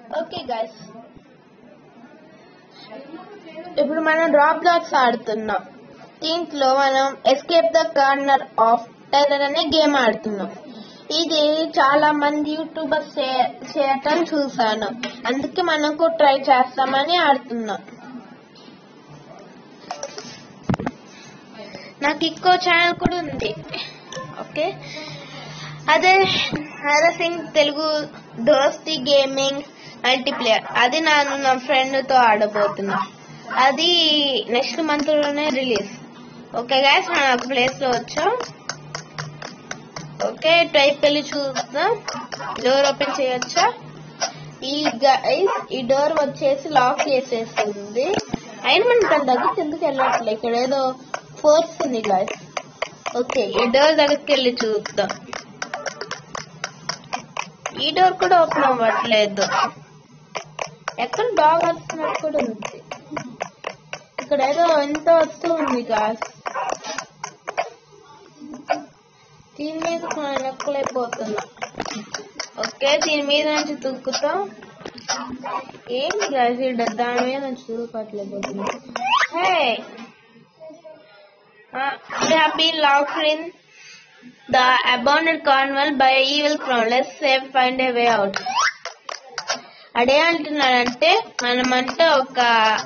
Okay guys ఇప్పుడు మనం drop blocks ఆడుతున్నాం దీంట్లో మనం escape the corner of terror అనే గేమ్ ఆడుతున్నాం ఇది చాలా మంది యూట్యూబర్స్ చేయటం చూసాను అందుకే మనకు ట్రై చేస్తామని ఆడుతున్నాం నాకు ఇంకో ఛానల్ కూడా ఉంది ఓకే అదే హరసింగ్ తెలుగు దోస్తి గేమింగ్ మల్టీప్లేయర్ అది నేను నా ఫ్రెండ్ తో ఆడబోతున్నా అది నెక్స్ట్ మంత్ లోనే రిలీజ్ ఓకే గాయస్ మనం ఒక ప్లేస్ లో వచ్చాం ఓకే టైప్ వెళ్ళి చూద్దాం డోర్ ఓపెన్ చేయొచ్చా ఈ గైస్ ఈ డోర్ వచ్చేసి లాక్ చేసేస్తుంది అయినా మనం దాని దగ్గరికి ఎందుకు వెళ్ళట్లే ఇక్కడ ఏదో ఫోర్స్ ఉంది గాయస్ ఓకే ఈ డోర్ దగ్గరికి వెళ్ళి చూద్దాం ఈ డోర్ కూడా ఓపెన్ అవ్వట్లేదు ఎక్కడ డాగ్ వస్తున్నట్టు కూడా ఉంది ఇక్కడ ఏదో ఎంత వస్తూ ఉంది గాస్ దీని మీద మనం ఎక్కలేకపోతున్నా ఓకే దీని మీద నుంచి తుక్కుతాం ఏంటి గాస్ ఈ డ- దాని మీద నుంచి తుక్కట్లేకపోతున్నా హే they have been locked in the abandoned carnival by evil crown. Let's save, find a way out. అడే అంటున్నాడంటే మనమంటే ఒక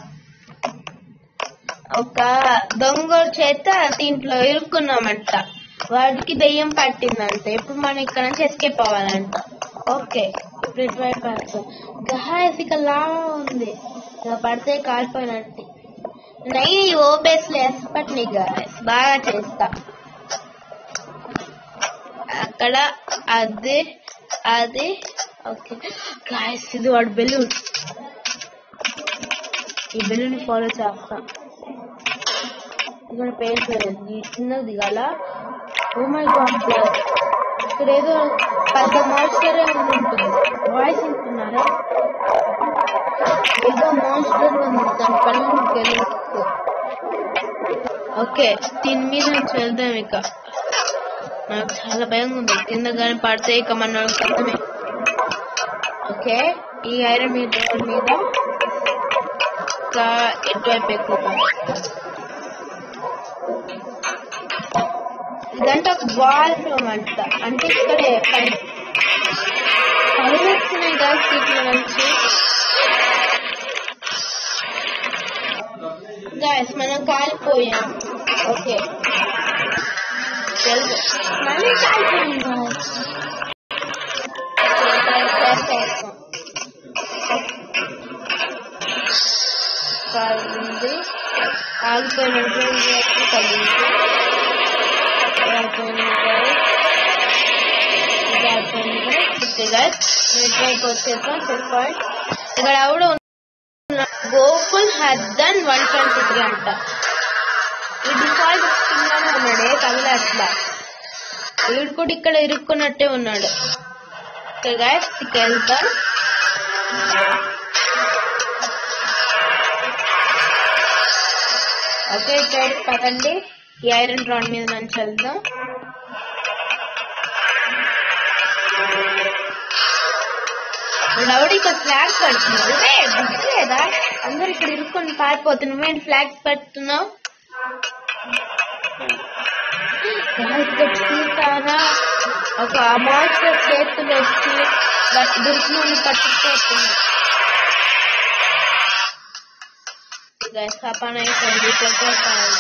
ఒక దొంగ చేత దీంట్లో ఇరుక్కున్నామంట వాడికి దెయ్యం పట్టిందంట ఇప్పుడు మనం ఇక్కడ నుంచి ఎస్కేప్ అవ్వాలంట ఓకే ఇప్పుడు ఇటువైపు వెళ్తాం గాయస్ ఇక లావా ఉంది ఇక పడితే కాలిపోయినట్టు నై ఓబేస్ ఎక్స్పర్ట్ ని గాయస్ బాగా చేస్తా అక్కడ అది అది ఓకే గాయస్ ఇది వాడు బెలూన్ ఈ బెలూన్ ఫాలో చేస్తా ఇక్కడ పేరు ఈ చిన్నది దిగాల ఓ మై గాడ్ ఇక్కడ ఏదో పెద్ద మాస్టర్ ఉంటుంది వాయిస్ వింటున్నారా ఏదో మాన్స్టర్ ఉంది దాని కళ్ళు గెలుస్తూ ఓకే దీని మీద నుంచి వెళ్దాం ఇక నాకు చాలా భయంగా ఉంది కింద కానీ పడితే ఇక మన కథమే ఓకే ఈ ఐరన్ మీద డోర్ మీద ఇంకా ఎటువైపు ఎక్కుతాం ఇదంటే ఒక బాల్ రూమ్ అంట అంటే ఇక్కడే పైన పైన వచ్చినాయి కదా సీట్ల నుంచి గాయస్ మనం కాలిపోయాం ఓకే తెలుసు మళ్ళీ కాలిపోయాం guys. కాలింది ఆగిపోయినట్టు కలిగింది ఆగిపోయింది guys. ఇది ఆగిపోయింది ఓకే గాయస్ నెట్వర్క్ వచ్చేసాం చెక్ పాయింట్ ఇక్కడ ఆవిడ గోకుల్ హద్దన్ వన్ ట్వంటీ త్రీ అంట ఈ డిఫాల్ట్ కిందనే ఉన్నాడు ఏ కవిల అట్లా వీడు కూడా ఇక్కడ ఇరుక్కున్నట్టే ఉన్నాడు ఓకే గాయస్ వెళ్తాం ఓకే ఇక్కడ పదండి ఈ ఐరన్ రాడ్ మీద నుంచి వెళ్దాం లౌడ్ ఇక్కడ ఫ్లాగ్ పెడుతున్నావు ఏ, బుద్ధి లేదా అందరు ఇక్కడ ఇరుక్కొని పారిపోతున్నావు నువ్వేంటి ఫ్లాగ్స్ పెడుతున్నావు ఇక్కడ చూసారా ఒక మాస్టర్ చేతులు వచ్చి దొరికిన పట్టుకుపోతుంది గైస్ ఆ పని అయిపోయింది ఇప్పుడు పని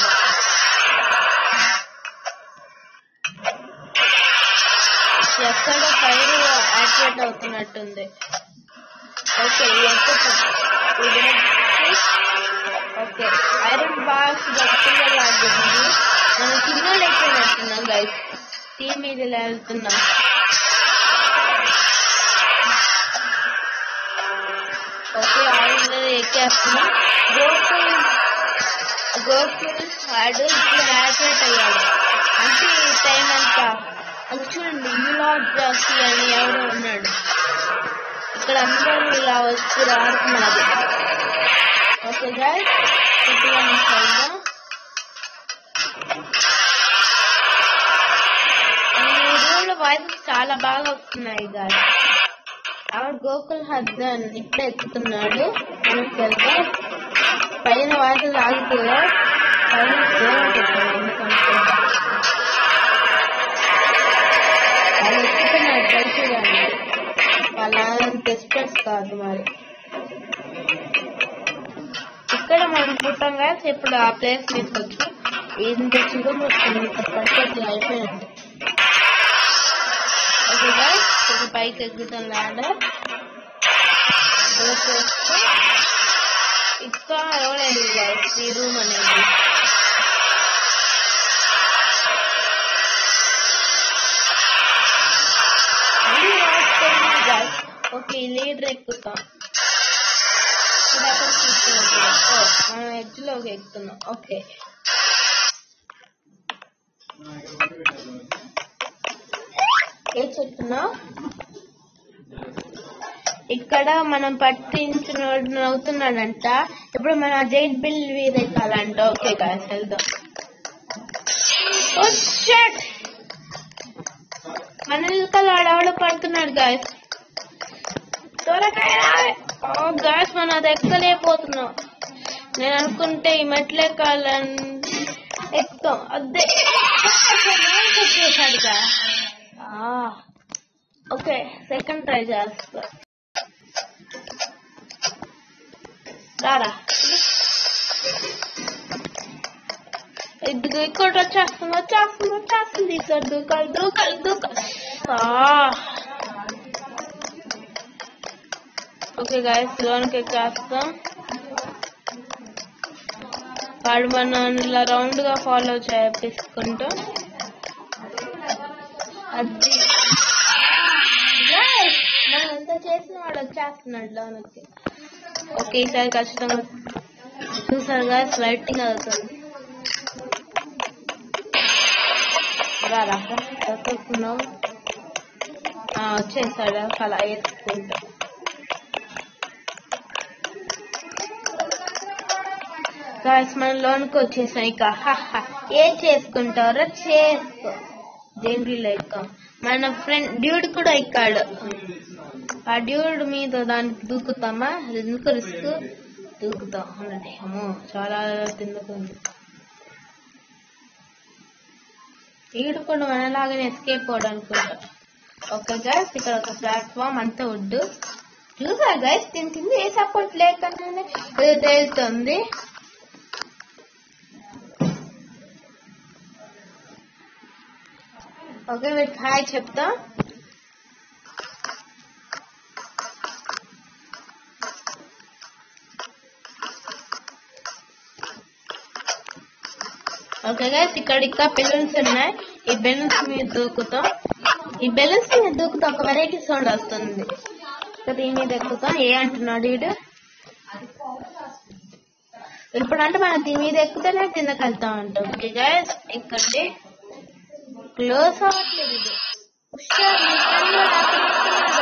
ఎక్కడ ఫైర్ యాక్టివేట్ అవుతున్నట్టుంది ఓకే ఓకే ఐరన్ బాక్స్ గట్టిగా లాగుతుంది మనం కింద అయిపోయినట్టున్నాం గైస్ టీమ్ మీద ఇలా వెళ్తున్నాం ఓకే ఆవిడ ఎక్కేస్తున్నాం గోకుల్ గోకుల్ వాడు ఇప్పుడు యాక్టివేట్ అయ్యాడు అంటే ఈ టైం అంతా అది చూడండి యూలాడ్ జాస్తి అని ఎవడో ఉన్నాడు ఇక్కడ అందరూ ఇలా వచ్చి ఆడుతున్నారు ఓకే గాయస్ గట్టిగా నుంచి వెళ్దాం ఈ రూమ్ లో వాయిసెస్ చాలా బాగా వస్తున్నాయి గాయస్ ఆవిడ గోకుల్ హద్దన్ ఇప్పుడే ఎక్కుతున్నాడు మనకి వెళ్తే పైన వాటర్ ఆగుతుందా పైన దూరం పెట్టాను ఎందుకంటే వాళ్ళు ఎక్కుతున్నాడు ట్రై చూడండి వాళ్ళ ఎక్స్పర్ట్స్ కాదు మరి ఇక్కడ మనం పుట్టాం కదా ఇప్పుడు ఆ ప్లేస్ తీసుకొచ్చు ఇంత చిగురు వస్తుంది ఇక్కడ పడిపోతుంది అయిపోయింది ఓకే guys, ఇది పైకి ఎక్కుతాం ల్యాండర్ ఇక్కడ అవ్వలేదు guys, ఈ రూమ్ అనేది అన్ని రాసుకున్నాం guys. ఓకే ఈ లీడర్ ఎక్కుతాం ఇదాకా చూస్తున్నాం కదా. ఓ, మనం ఎడ్జ్ లోకి ఎక్కుతున్నాం ఓకే ఏం చెప్తున్నావు ఇక్కడ మనం పట్టించిన అవుతున్నాడంట ఇప్పుడు మన జైట్ బిల్ మీద ఎక్కాలంట ఓకే గాయస్ వెళ్దాం Oh, shit! మన ఇల్కలు ఆడవాడు పడుతున్నాడు గాయస్ త్వరగా ఓ గాయస్ మనం అది ఎక్కలేకపోతున్నాం నేను అనుకుంటే ఈ మెట్లు ఎక్కాలని ఎక్కుతాం అదే వచ్చేసాడుగా ఓకే సెకండ్ ట్రై చేస్తా రారా ఇదిగో ఇక్కడ వచ్చేస్తుంది వచ్చేస్తుంది వచ్చేస్తుంది ఇక్కడ దూకాలి దూకాలి దూకాలి ఓకే గాయస్ లోనికి ఎక్కేస్తాం వాడు మనం ఇలా రౌండ్ గా ఫాలో చేపిస్తుంటాం అది Guys, మనం ఎంత చేసిన వాడు వచ్చేస్తున్నాడు లోనికి ఓకే ఈసారి ఖచ్చితంగా చూసారు గాయస్ లైటింగ్ అవుతుంది రారా ఎక్కడున్నావు వచ్చేసాడు అలా ఎత్తుకుంటా గాయస్ మన లోన్కి వచ్చేసాం ఇక హహ. ఏం చేసుకుంటారో చేసుకో దేంట్లో ఎక్కాం మన ఫ్రెండ్ డ్యూడ్ కూడా ఎక్కాడు ఆ డ్యూడ్ మీద దానికి దూకుతామా అది ఎందుకు రిస్క్ దూకుతాం అన్నది అమ్మో చాలా తిందుకుంది ఈడు కూడా మనలాగానే ఎస్కేప్ అవడానుకుంటా ఓకే గైస్ ఇక్కడ ఒక ప్లాట్ఫామ్ అంతా వుడ్ చూసా గైస్ దీని కింద ఏ సపోర్ట్ లేకుండానే ఇది తేలుతుంది ఓకే మీరు హాయ్ చెప్తా ఓకే గైస్ ఇక్కడ ఇంకా బెలూన్స్ ఉన్నాయి ఈ బెలూన్స్ మీద దూకుతాం ఈ బెలూన్స్ మీద దూకుతాం ఒక వెరైటీ సౌండ్ వస్తుంది ఇక్కడ దీని మీద ఎక్కుతాం ఏ అంటున్నాడు వీడు ఇప్పుడు అంటే మనం దీని మీద ఎక్కుతేనే కిందకి వెళ్తా ఉంటాం ఓకే గైస్ ఎక్కండి క్లోజ్ అవ్వట్లేదు ఇది హుషారు, మీ friend వాడు అక్కడ ఎక్కుతున్నాడు.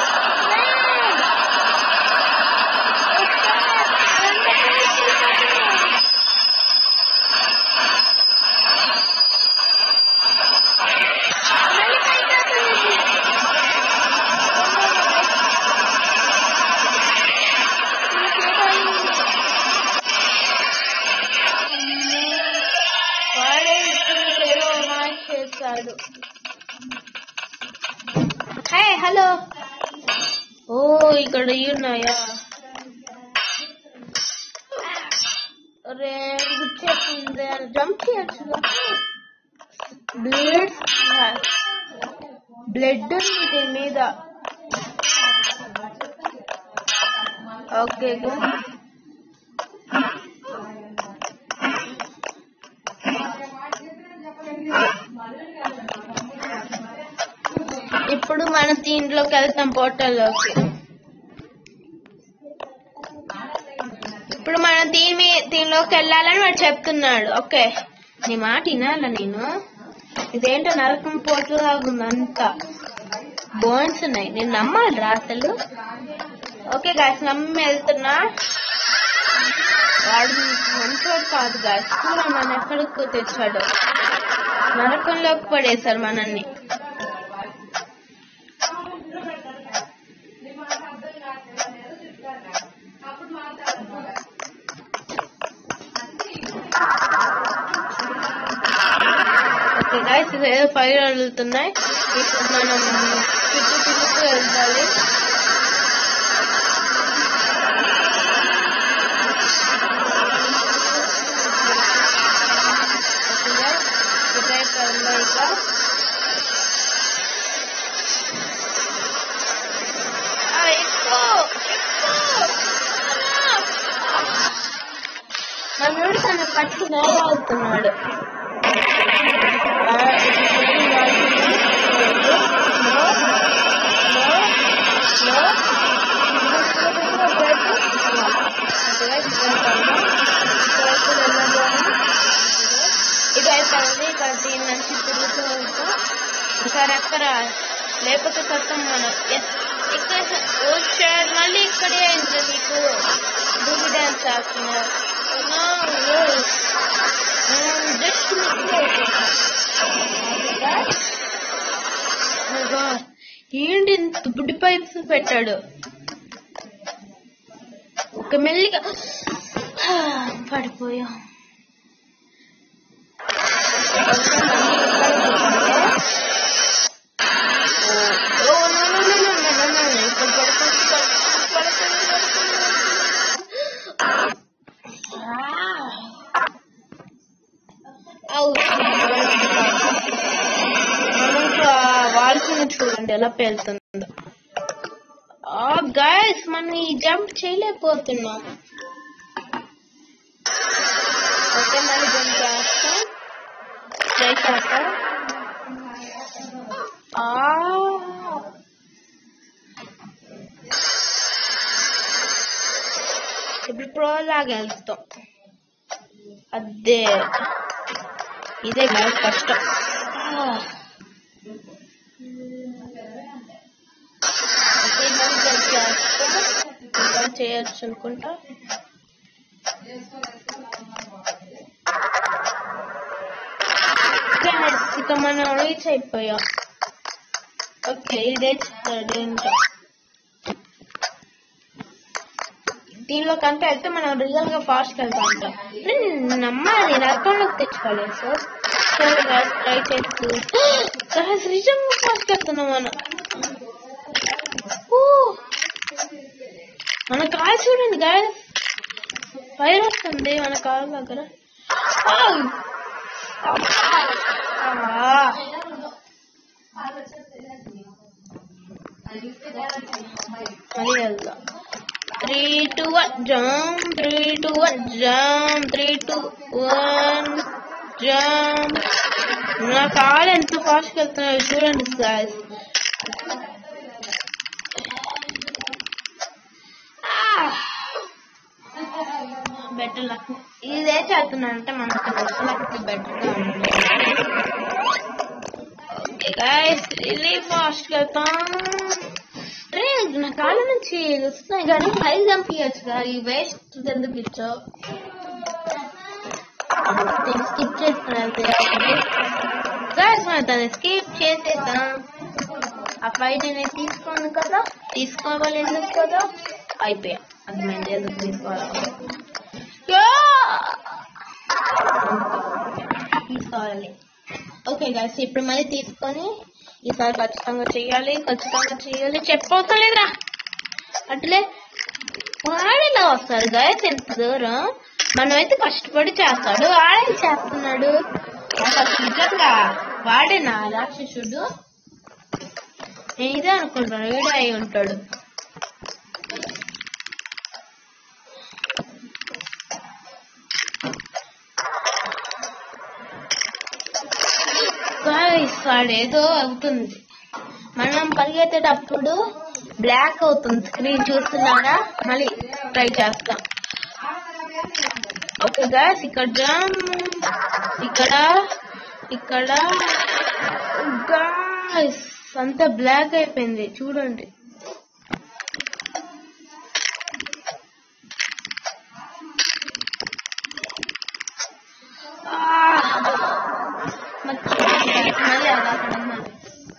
వాడే ఇప్పుడు ఏదో మ్యాచ్ చేశాడు హే హలో ఓ ఇక్కడ ఇవి ఉన్నాయా అరే గుచ్చేసింది జంప్ చేయొచ్చు బ్లడ్ బ్లడ్ ఉంది దీని మీద ఓకే ఇప్పుడు మన దీంట్లోకి వెళ్తాం పోర్టల్లోకి ఇప్పుడు మనం దీని మీ- దీనిలోకి వెళ్ళాలని వాడు చెప్తున్నాడు ఓకే నీ మాట వినాలా నేను ఇదేంటో నరకం పోర్టల్ లాగా ఉంది అంతా బోన్స్ ఉన్నాయి నేను నమ్మాలి రా అసలు ఓకే గాయస్ నమ్మి వెళ్తున్నా వాడు మంచోడు కాదు గాయస్ చూడ మన ఎక్కడికి తెచ్చాడు నరకంలోకి పడేశారు మనల్ని గాయస్ ఏదో ఫైర్ వదులుతున్నాయి ఇప్పుడు మనం చుట్టూ తిరుగుతూ వెళ్ళాలి ट्राई करना इसका इसको మనోడు తన పట్టు అవుతున్నాడు ఇది అయిపోయింది ఇక్కడ దీని నుంచి తిరుగుతూ ఉంటూ ఒకసారి అక్కడ లేకపోతే సత్తం మనం ఎస్ ఇక్కడ వచ్చాడు మళ్ళీ ఇక్కడే అయింది నీకు డూబి డ్యాన్స్ చేస్తున్నారు జస్ట్ ఏంటి ఇంత బుడ్డి పైప్స్ పెట్టాడు ఒక మెల్లిగా పడిపోయా వాల్సిన చూడండి ఎలా పేలుతుందో గాయస్ మనం ఈ జంప్ చేయలేకపోతున్నాం ఓకే మళ్ళీ జంప్ చేస్తాం చేశాక ఇప్పుడు ప్రో లాగా వెళ్తాం అదే ఇదే కదా కష్టం చేయొచ్చు అనుకుంటా ఇక మనం రీచ్ అయిపోయాం ఓకే ఇదే చెప్తాడు ఇంకా దీనిలో కంటే అయితే మనం రియల్ గా ఫాస్ట్ వెళ్తా ఉంటాం నమ్మాలి నరకంలోకి తెచ్చుకోలేదు సార్ సరే గాయస్ ట్రై చేస్తూ గాయస్ నిజంగా ఫాస్ట్ వెళ్తున్నాం మనం మన కాలు చూడండి గాయస్ ఫైర్ వస్తుంది మన కాలు దగ్గర మళ్ళీ వెళ్దాం three two one jump three two one jump three two one jump నా కాలు ఎంత ఫాస్ట్గా వెళ్తున్నాయో చూడండి గాయస్ బెటర్ లక్ ఇదే చేస్తున్నానంటే మనకు లక్ బెటర్ గా ఉంటుంది ఓకే గాయస్ ఇది ఫాస్ట్ గా వెళ్తాం రే నా కాళ్ళ నుంచి వస్తున్నాయి కానీ పైకి చంపించచ్చు కదా ఈ వేస్ట్ ఎందుకు ఇచ్చావు స్కిప్ చేస్తున్నాను గాయస్ మనం దాన్ని స్కిప్ చేసేద్దాం ఆ ఫైట్ అనేది తీసుకోను కదా తీసుకోవాలి ఎందుకు కదా అయిపోయా అర్థమైంది ఎందుకు తీసుకోవాలి తీసుకోవాలి ఓకే గాయస్ ఇప్పుడు మళ్ళీ తీసుకొని ఈసారి ఖచ్చితంగా చెయ్యాలి ఖచ్చితంగా చెయ్యాలి చెప్పవుతలేదురా అట్లే వాడేలా వస్తారు గాయస్ ఎంత దూరం మనమైతే కష్టపడి చేస్తాడు వాడేం చేస్తున్నాడు అసలు నిజంగా వాడేనా రాక్షసుడు నేను ఇదే అనుకుంటాను వీడే అయి ఉంటాడు వాడు ఏదో అవుతుంది మనం పరిగెత్తేటప్పుడు బ్లాక్ అవుతుంది స్క్రీన్ చూస్తున్నారా మళ్ళీ ట్రై చేస్తాం ఓకే గాయస్ ఇక్కడ జంప్ ఇక్కడ ఇక్కడ గాయస్ అంతా బ్లాక్ అయిపోయింది చూడండి మళ్ళీ అలా మళ్ళీ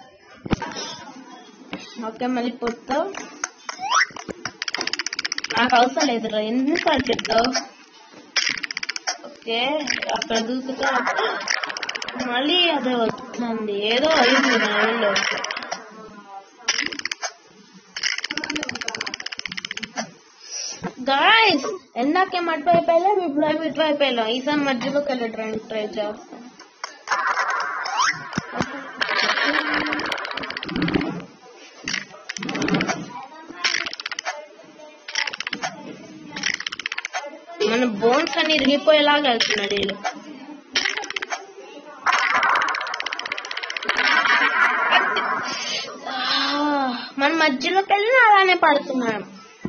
ఓకే మళ్ళీ పోతావు నాకు అవసరం లేదురా ఎన్నిసార్లు చెప్తావు ఓకే అక్కడ దూకుతా మళ్ళీ అదే వస్తుంది ఏదో అయింది నా ఊళ్ళో గాయస్ ఎందాకేం అటువైపు వెళ్ళాం ఇప్పుడు ఇటువైపు వెళ్ళాం ఈసారి మధ్యలోకి వెళ్ళడానికి ట్రై చేస్తాం మన బోన్స్ అన్ని ఇరిగిపోయేలాగా వెళ్తున్నాడు వీళ్ళు మన మధ్యలోకి వెళ్ళిన అలానే పడుతున్నాం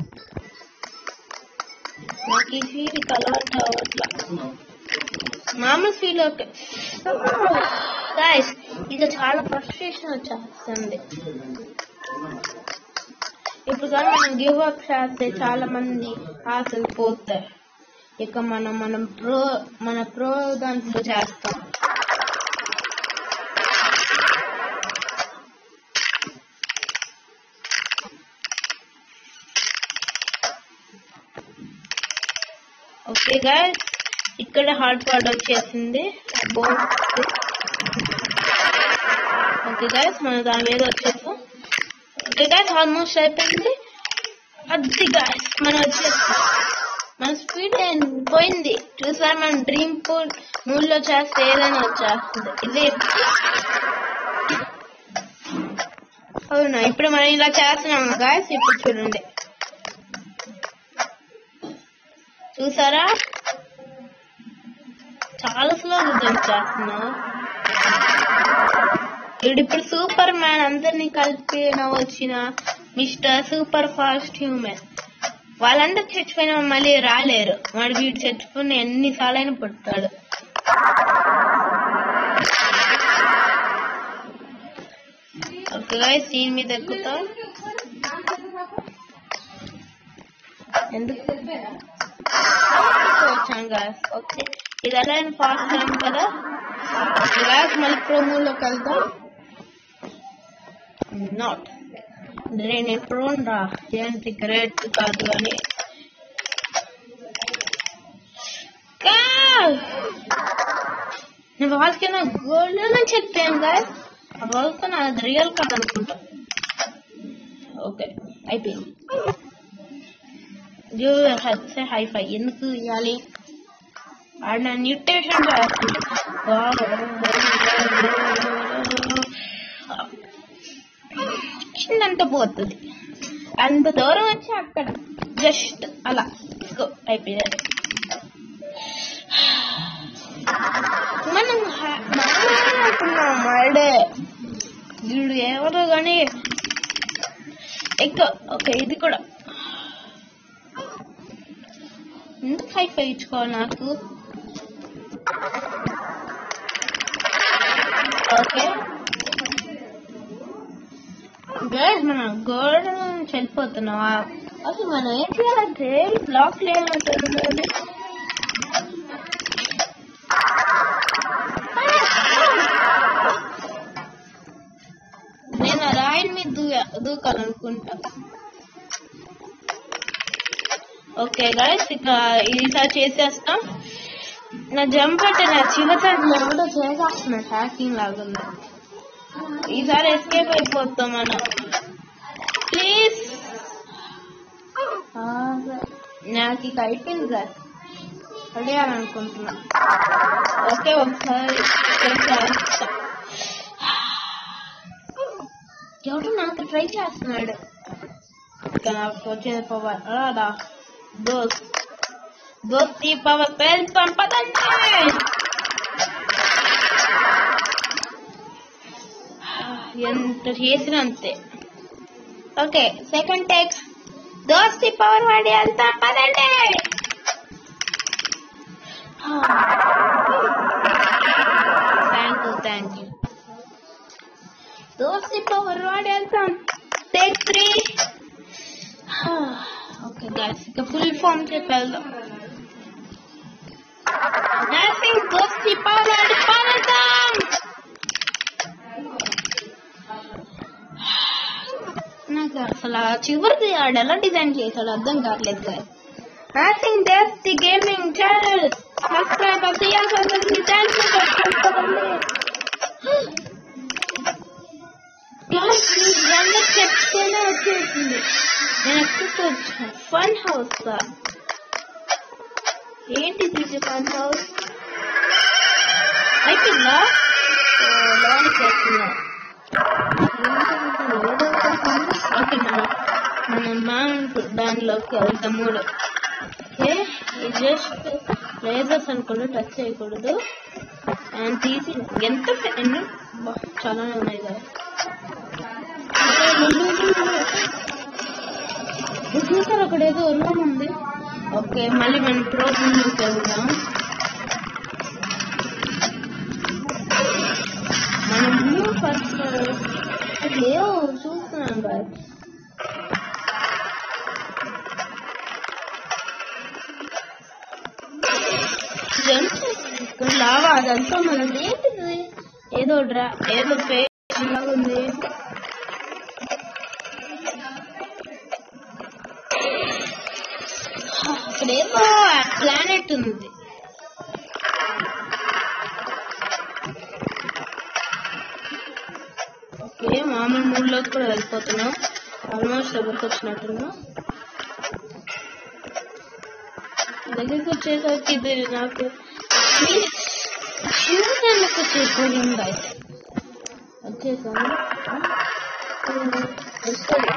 నాకు ఈ ఫీల్ అలవాటు అవ్వట్లా మామూలు ఫీల్ ఓకే గాయస్ ఇక చాలా ఫ్రస్ట్రేషన్ వచ్చేస్తుంది ఇప్పుడు కానీ మనం గివ్ అప్ చేస్తే చాలా మంది ఆశలు పోతాయి ఇక మనం మనం ప్రో మన ప్రో దాంట్లో చేస్తాం ఓకే గాయస్ ఇక్కడ హార్డ్ పార్ట్ వచ్చేసింది బోన్ ఓకే గాయస్ మనం దాని మీద వచ్చేసాం ఓకే గాయస్ ఆల్మోస్ట్ అయిపోయింది అది గాయస్ మనం వచ్చేస్తాం మన స్పీడ్ పోయింది చూసారు మనం డ్రీమ్ పూల్ మూడ్లో చేస్తే ఏదైనా వచ్చేస్తుంది ఇదే అవునా ఇప్పుడు మనం ఇలా చేస్తున్నాం గాయస్ ఇప్పుడు చూడండి చూసారా చాలా స్లోగా జంప్ చేస్తున్నా వీడు ఇప్పుడు సూపర్ మ్యాన్ అందరినీ కలిపి వచ్చిన మిస్టర్ సూపర్ ఫాస్ట్ హ్యూమన్ వాళ్ళందరూ చచ్చిపోయిన మళ్ళీ రాలేరు వాడు వీడు చచ్చిపోయిన ఎన్నిసార్లైనా పుడతాడు ఓకే సీన్ మీద ఎక్కుతాం ఎందుకు వచ్చాం గాయస్ ఓకే ఇది ఎలా ఫాస్ట్ టైం కదా గాయస్ మళ్ళీ ప్రోమోలోకి వెళ్దాం నాట్ నేను ఎప్పుడు రా ఏంటి గ్రేట్ కాదు అని నేను వాళ్ళకి నా గోల్డ్ అని చెప్పాను గాయస్ ఆ వాళ్ళతో నాది రియల్ కాదు అనుకుంటా ఓకే అయిపోయింది జో హెచ్చే హైఫై ఎందుకు ఇవ్వాలి ఆడ నన్ను ఇరిటేషన్ చిన్నంత పోతుంది అంత దూరం వచ్చి అక్కడ జస్ట్ అలా గో అయిపోయారు మనం అనుకున్నాం మర్డే వీడు ఎవరో కానీ ఎక్కువ ఓకే ఇది కూడా ఎందుకు హైఫై ఇచ్చుకోవాలి నాకు ఓకే గైస్ మనం గోల్డ్ నుంచి వెళ్ళిపోతున్నాం అసలు మనం ఏం చేయాలంటే బ్లాక్ లేనట్టుంది నేను ఆ రాయిని మీద దూ దూకాలనుకుంటా ఓకే గైస్ ఇక ఈసారి చేసేస్తాం నా జంప్ అంటే నా చిన్నతనంలో ఎవడో చేసేస్తున్నా హ్యాకింగ్ లాగా ఉంది ఈసారి ఎస్కేప్ అయిపోతాం మనం ప్లీజ్ నాకు ఇక అయిపోయింది సార్ అడిగాలనుకుంటున్నా ఓకే ఒకసారి చేసేస్తా ఎవడు నాకు ట్రై చేస్తున్నాడు ఇక నాకు వచ్చేది పవర్ రాదా దోస్త్ దోస్త్ ఈ పవర్ పేల్తాం పదండి ఎంత చేసిన అంతే ఓకే సెకండ్ టేక్ దోస్తి పవర్ వాడి అంతా పదండి థ్యాంక్ యూ థ్యాంక్ యూ దోస్తి పవర్ వాడి వెళ్తాం టేక్ త్రీ ఓకే గాయస్ ఇక ఫుల్ ఫామ్ చెప్పి వెళ్దాం నర్సింగ్ దోస్తి పవర్ వాడి పడతాం నాకు అసలు ఆ చివరిది ఆడు ఎలా డిజైన్ చేశాడు అర్థం కావట్లేదు sir Narsing Dosti gaming channel subscribe చేయాల్సి థ్యాంక్ యూ క్లాస్ నిజంగా చెప్తేనే వచ్చేసింది నేను ఎక్కడికి వచ్చాను ఫన్ హౌస్ కా ఏంటి ఇది ఫన్ హౌస్ అయిపోయిందా ఓ, లోనికి వస్తున్నా ఓకే మన మన మ్యామ్ దానిలోకి వెళ్తాం మూడు ఓకే ఇది జస్ట్ లేజర్స్ అనుకుంటే టచ్ చేయకూడదు అండ్ తీసి ఎంత పె- ఎన్ని బా, చాలానే ఉన్నాయి కదా ఇది చూసారు అక్కడ ఏదో రూమ్ ఉంది ఓకే మళ్ళీ మనం ప్రోగ్రామ్ వెళ్దాం మనము ఫస్ట్ లేవు చూస్తున్నాం కదా ఇదంతా లావా అదంతా మనది ఏంటిది ఏదో డ్రా ఏదో పేజ్ లాగా ఉంది అక్కడ ఏదో ప్లానెట్ ఉంది ఓకే మామూలు మూడ్లోకి కూడా వెళ్ళిపోతున్నాం ఆల్మోస్ట్ దగ్గరకు వచ్చినట్టున్నాం దగ్గరికి వచ్చేసరికి ఇది నాకు చూడడానికి వచ్చేసింది అయితే వచ్చేసాను వస్తుంది.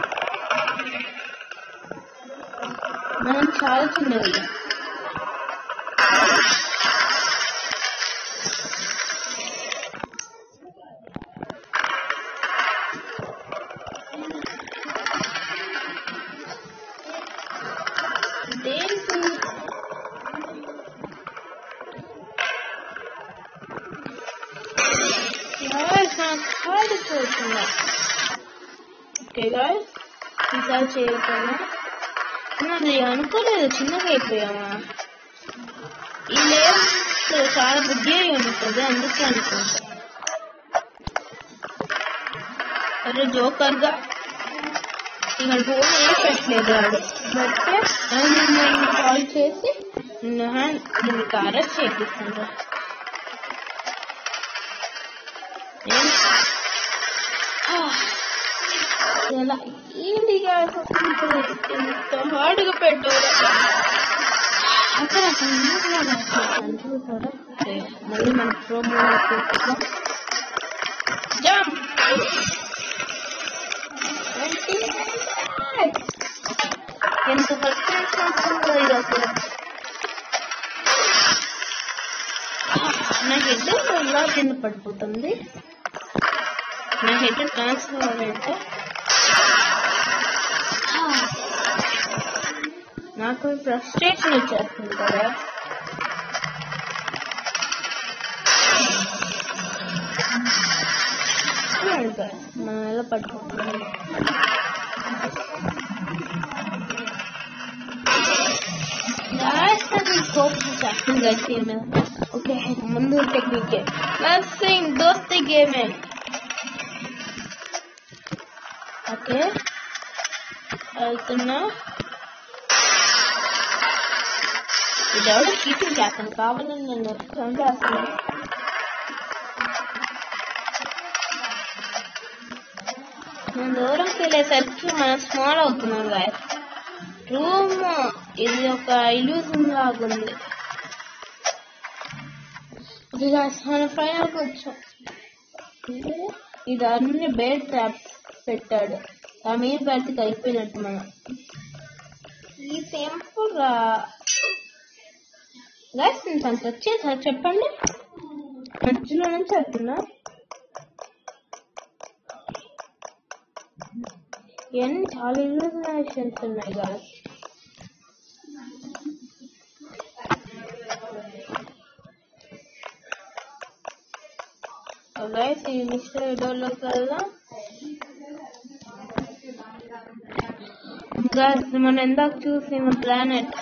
మనం చాలా చిన్నవి దేనికి గాయస్ నాకు కాలిపోతున్నా ఓకే గాయస్ ఈసారి చేయకపోయినా అది అనుకోలేదు చిన్నగా అయిపోయామా ఈ లేయర్ చాలా బుద్ధి అయి ఉంటుంది అందుకే అనుకుంటా అరే జోకర్ గా ఇక్కడ ఫోన్ ఏం పెట్టలేదు వాడు బట్టే ఆయన కాల్ చేసి దీనికి అరెస్ట్ చేపిస్తుండ్రా ఏం ఎలా ఏంటి guys అసలు ఇప్పుడు ఇంత హార్డ్గా పెట్టారు అక్కడ అసలు ఎందుకు అలా చేశాను చూసారా ఓకే, మళ్ళీ మన ప్రోమో జంప్ ఎంత ఫ్రస్ట్రేషన్ వస్తుందో ఇది అసలు నా హెడ్ ఇలా కింద పడిపోతుంది నా హెడ్ ట్రాన్స్ఫర్ అవ్వాలంటే నాకు ఫ్రస్ట్రేషన్ వచ్చేస్తుంది కదా ఇంకా మనం ఎలా పట్టుకుంటున్నాం గట్టి మీద ఓకే ముందు టెక్నిక్ నర్సింగ్ దోస్తి గేమే ఓకే వెళ్తున్నా ఇది ఎవడో చీటింగ్ చేస్తాను కావాలని నేను చంపేస్తాను మనం దూరంకి వెళ్ళేసరికి మనం స్మాల్ అవుతున్నాం గాయస్ రూమ్ ఇది ఒక ఇల్యూజన్ లాగా ఉంది ఇది guys, మనం ఫైనల్కి వచ్చాం ఇది ఇది అన్ని బెడ్ ట్రాప్స్ పెట్టాడు ఆ మీద పెడితే అయిపోయినట్టు మనం ఈ సింపుల్ గైస్ నేను అంత వచ్చేసారి చెప్పండి మధ్యలో నుంచి వెళ్తున్నా ఇవన్నీ చాలా ఇల్యూమినేషన్స్ ఉన్నాయి కదా గైస్ ఈ మిస్టర్ డోర్లోకి వెళ్దాం గైస్ మనం ఎందాక చూసిన ప్లానెట్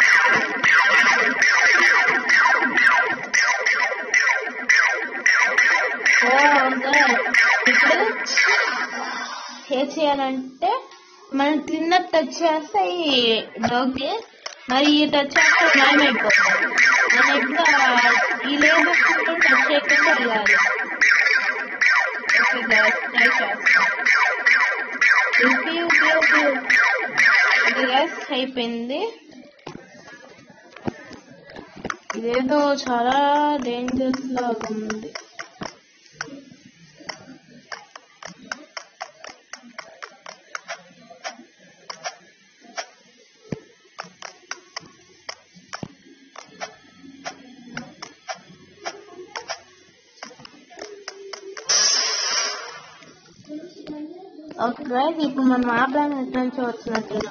ఇప్పుడు ఏం చేయాలంటే మనం కింద టచ్ చేస్తే ఈ డాగ్ మరి ఈ టచ్ చేస్తే మాయమైపోతుంది మనం ఇప్పుడు ఆ- ఈ లేబర్ టచ్ చేయకుండా వెళ్ళాలి ఓకే గైస్ ట్రై చేస్తాం ఊపి ఊపి ఊపి ఓకే గైస్ అయిపోయింది ఇదేదో చాలా డేంజరస్ లాగా ఉంది ఓకే గైస్ ఇప్పుడు మనం ఆ ప్లానెట్ నుంచి వచ్చినట్టున్నాం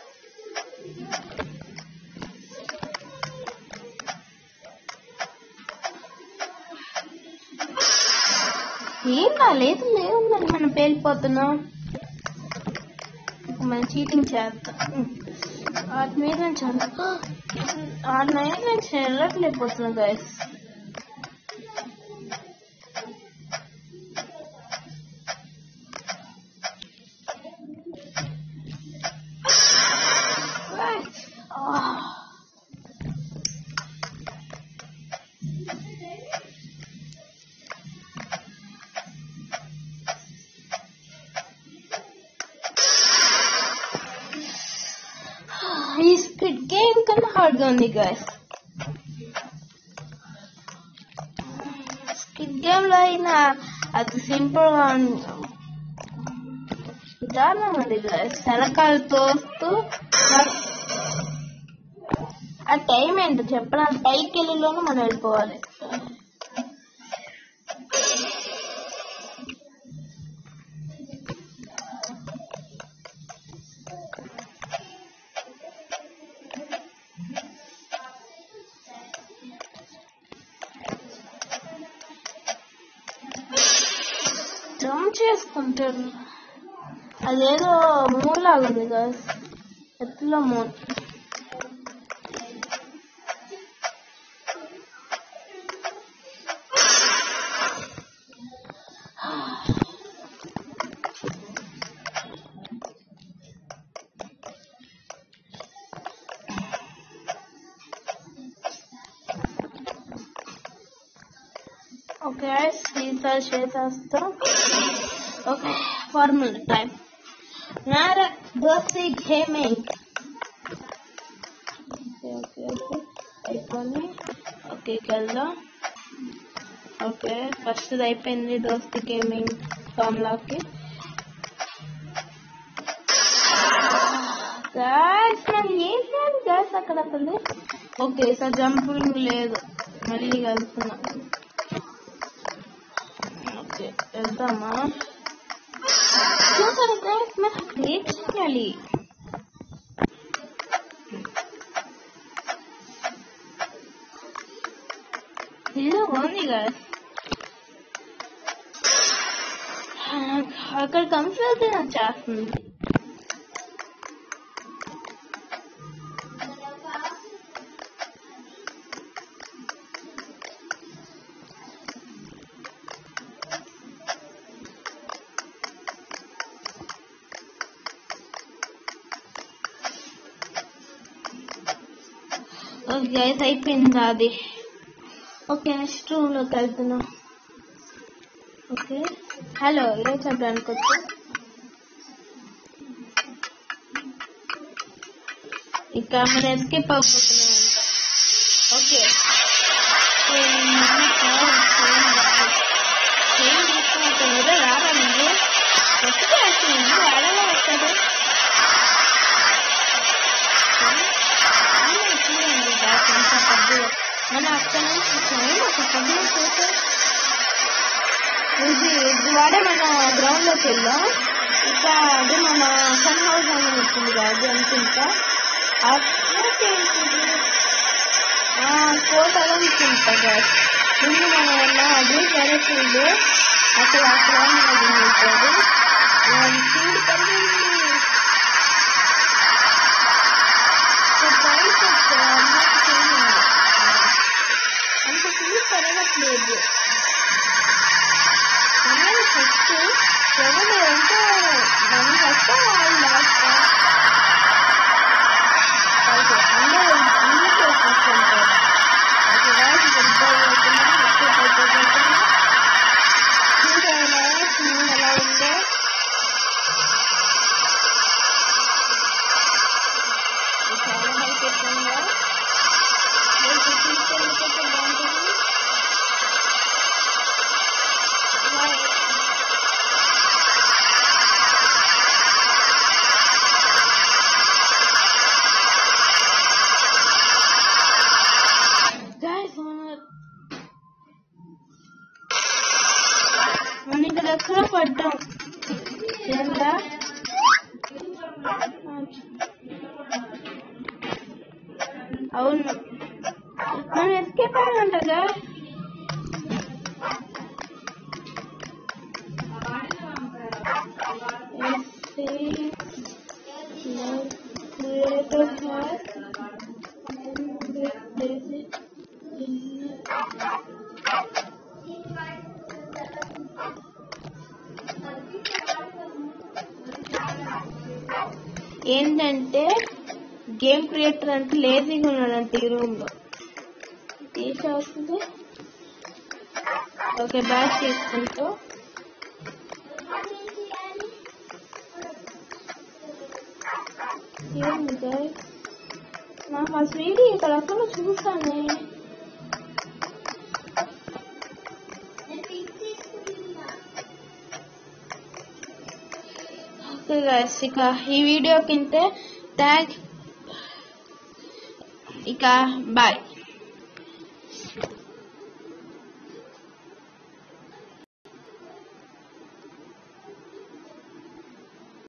ఏం రాలేదు లేదు మరి మనం పేలిపోతున్నాం ఇప్పుడు మనం చీటింగ్ చేద్దాం వాటి మీద నుంచి ఆ నైట్ నుంచి వెళ్ళట్లేకపోతున్నాం గైస్ ఈ స్పిడ్ గేమ్ కన్నా హార్డ్ గా ఉంది గైస్ స్కిడ్ గేమ్ లో అయినా అది సింపుల్ గా ఉంది దారుణం ఉంది గైస్ శనకాలు తోస్తూ ఆ టైం ఏంటో చెప్పరా పైకి వెళ్ళిలోనే మనం వెళ్ళిపోవాలి జంప్ చేసుకుంటారు అదేదో మూన్ లాగా ఉంది కదా ఎత్తులో మూన్ ఓకే ఈసారి చేసేస్తాం ఓకే ఫార్ములా టైం నార దోసి గేమింగ్ ఓకే ఓకే ఓకే అయిపోయింది ఓకే వెళ్దాం ఓకే ఫస్ట్ అయిపోయింది దోస్తి గేమింగ్ ఫార్ములాకి గాయస్ మరి ఏం చేయాలి గాయస్ అక్కడ అసలు ఓకే సార్ జంపింగ్ లేదు మళ్ళీ వెళ్తున్నాం ఓకే వెళ్దామా చూసారు గాయస్ మరి ఏం చేయాలి ఏదో ఉంది గాయస్ అక్కడ కన్ఫ్యూజ్ చేస్తుంది ఓకే గైస్ అయిపోయింది అది ఓకే నెక్స్ట్ రూమ్ లోకి వెళ్తున్నాం ఓకే హలో ఏం చెప్పడానికి వచ్చా ఇక మనం ఎస్కేప్ అయిపోతున్నాం ఓకే ఏం తీసుకున్నట్టు రాదా మీరు ఎక్కడ వచ్చింది వాడలో వస్తాడు మన అక్కడ నుంచి వచ్చాము ఒక పదిహేను చూస్తే ఇది ఇది వాడే మన గ్రౌండ్ లోకి వెళ్ళాం ఇంకా అది మన సన్ హౌస్ అని వచ్చింది కాదు అనుకుంటా ఆ కోట ఏంటిది ఆ కోట అలా అనుకుంటా కాదు ముందు మనం వెళ్ళాం అది సరే చూడు అక్కడ అక్కడ ఉంటుంది చూడు పడింది అంత ఫీల్ పెరగట్లేదు పిల్లలు ఫస్ట్ ఎవరు ఎంతో మనం ఫస్ట్ వాళ్ళు లాస్ట్ ఓకే అందరూ అందరికీ వచ్చేస్తుంటారు ఓకే రాజు పెద్ద అవుతున్నా ఎక్కువ అయిపోతున్నా ఇంకా ఉందో ఇది చాలా హైట్ ఎక్కువ నేను చూపించే బాగుంటుంది Guys, మన- మనం ఇక్కడ ఎక్కడ పడ్డాం ఏంటా అవును మనం ఎస్కేప్ అయ్యామంటగా ఏంటంటే గేమ్ క్రియేటర్ అంటే లేజీగా ఉన్నాడంట ఈ రూమ్ లో తీసేస్తుంది ఓకే బ్యాక్ తీసుకుంటూ ఏంది guys? నాకు ఆ స్వీట్ ఇక్కడ ఎక్కడ చూసానే ఓకే గైస్ ఇక ఈ వీడియో కింద ట్యాగ్ ఇక బాయ్